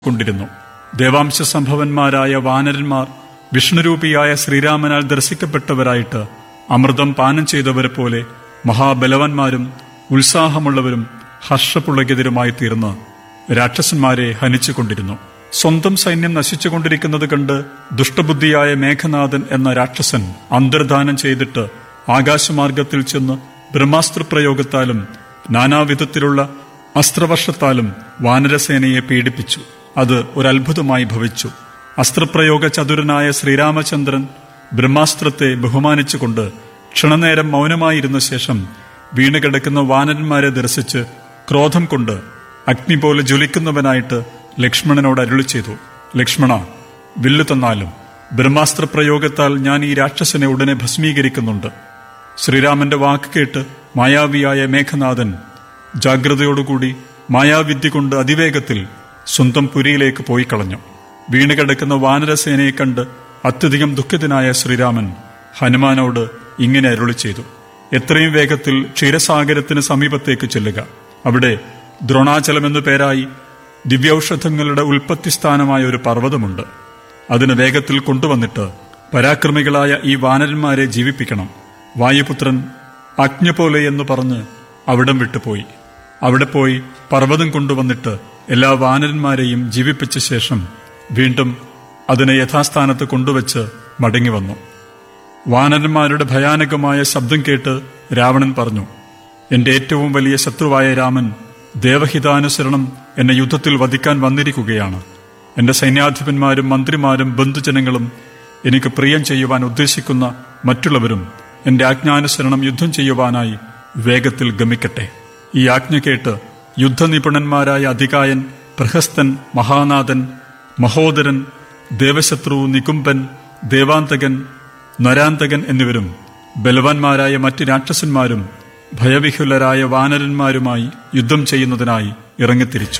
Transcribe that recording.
കൊണ്ടിരുന്നു ദേവാംശ സംഭവന്മാരായ വാനരന്മാർ വിഷ്ണുരൂപിയായ ശ്രീരാമനാൽ ദർശിക്കപ്പെട്ടവരായിട്ട് അമൃതം പാനം ചെയ്തവരെ പോലെ മഹാബലവാന്മാരും ഉത്സാഹമുള്ളവരും ഹർഷപുളകിതരുമായി തീർന്ന് രാക്ഷസന്മാരെ ഹനിച്ചുകൊണ്ടിരുന്നു സ്വന്തം സൈന്യം നശിച്ചുകൊണ്ടിരിക്കുന്നത് കണ്ട് ദുഷ്ടബുദ്ധിയായ മേഘനാഥൻ എന്ന രാക്ഷസൻ അന്തർദാനം ചെയ്തിട്ട് ആകാശമാർഗത്തിൽ ചെന്ന് ബ്രഹ്മാസ്ത്ര പ്രയോഗത്താലും നാനാവിധത്തിലുള്ള അസ്ത്രവർഷത്താലും വാനരസേനയെ പീഡിപ്പിച്ചു അത് ഒരത്ഭുതമായി ഭവിച്ചു അസ്ത്രപ്രയോഗ ചതുരനായ ശ്രീരാമചന്ദ്രൻ ബ്രഹ്മാസ്ത്രത്തെ ബഹുമാനിച്ചുകൊണ്ട് ക്ഷണനേരം മൗനമായിരുന്ന ശേഷം വീണുകിടക്കുന്ന വാനരന്മാരെ ദർശിച്ച് ക്രോധം കൊണ്ട് അഗ്നി പോലെ ജ്വലിക്കുന്നവനായിട്ട് ലക്ഷ്മണനോട് അരുളി ചെയ്തു ലക്ഷ്മണ വില്ലു തന്നാലും ബ്രഹ്മാസ്ത്ര പ്രയോഗത്താൽ ഞാൻ ഈ രാക്ഷസനെ ഉടനെ ഭസ്മീകരിക്കുന്നുണ്ട് ശ്രീരാമന്റെ വാക്ക് കേട്ട് മായാവിയായ മേഘനാഥൻ ജാഗ്രതയോടുകൂടി മായാവിദ്യ കൊണ്ട് അതിവേഗത്തിൽ സ്വന്തം പുരിയിലേക്ക് പോയി കളഞ്ഞു വീണുകിടക്കുന്ന വാനരസേനയെ കണ്ട് അത്യധികം ദുഃഖിതനായ ശ്രീരാമൻ ഹനുമാനോട് ഇങ്ങനെ അരുളി ചെയ്തു എത്രയും വേഗത്തിൽ ക്ഷീരസാഗരത്തിന് സമീപത്തേക്ക് ചെല്ലുക അവിടെ ദ്രോണാചലം എന്നു പേരായി ദിവ്യൌഷധങ്ങളുടെ ഉൽപ്പത്തി സ്ഥാനമായ ഒരു പർവ്വതമുണ്ട് അതിന് വേഗത്തിൽ കൊണ്ടുവന്നിട്ട് പരാക്രമികളായ ഈ വാനരന്മാരെ ജീവിപ്പിക്കണം വായുപുത്രൻ അജ്ഞ പോലെ എന്ന് പറഞ്ഞ് അവിടം വിട്ടുപോയി അവിടെ പോയി പർവ്വതം കൊണ്ടുവന്നിട്ട് എല്ലാ വാനരന്മാരെയും ജീവിപ്പിച്ച ശേഷം വീണ്ടും അതിനെ യഥാസ്ഥാനത്ത് കൊണ്ടുവച്ച് മടങ്ങി വന്നു വാനരന്മാരുടെ ഭയാനകമായ ശബ്ദം കേട്ട് രാവണൻ പറഞ്ഞു എന്റെ ഏറ്റവും വലിയ ശത്രുവായ രാമൻ ദേവഹിതാനുസരണം എന്നെ യുദ്ധത്തിൽ വധിക്കാൻ വന്നിരിക്കുകയാണ് എന്റെ സൈന്യാധിപന്മാരും മന്ത്രിമാരും ബന്ധുജനങ്ങളും എനിക്ക് പ്രിയം ചെയ്യുവാൻ ഉദ്ദേശിക്കുന്ന മറ്റുള്ളവരും എന്റെ ആജ്ഞാനുസരണം യുദ്ധം ചെയ്യുവാനായി വേഗത്തിൽ ഗമിക്കട്ടെ ഈ ആജ്ഞ കേട്ട് യുദ്ധനിപുണന്മാരായ അധികായൻ പ്രഹസ്തൻ മഹാനാഥൻ മഹോദരൻ ദേവശത്രു നികുംബൻ ദേവാന്തകൻ നരാന്തകൻ എന്നിവരും ബലവാന്മാരായ മറ്റ് രാക്ഷസന്മാരും ഭയവിഹുലരായ വാനരന്മാരുമായി യുദ്ധം ചെയ്യുന്നതിനായി ഇറങ്ങിത്തിരിച്ചു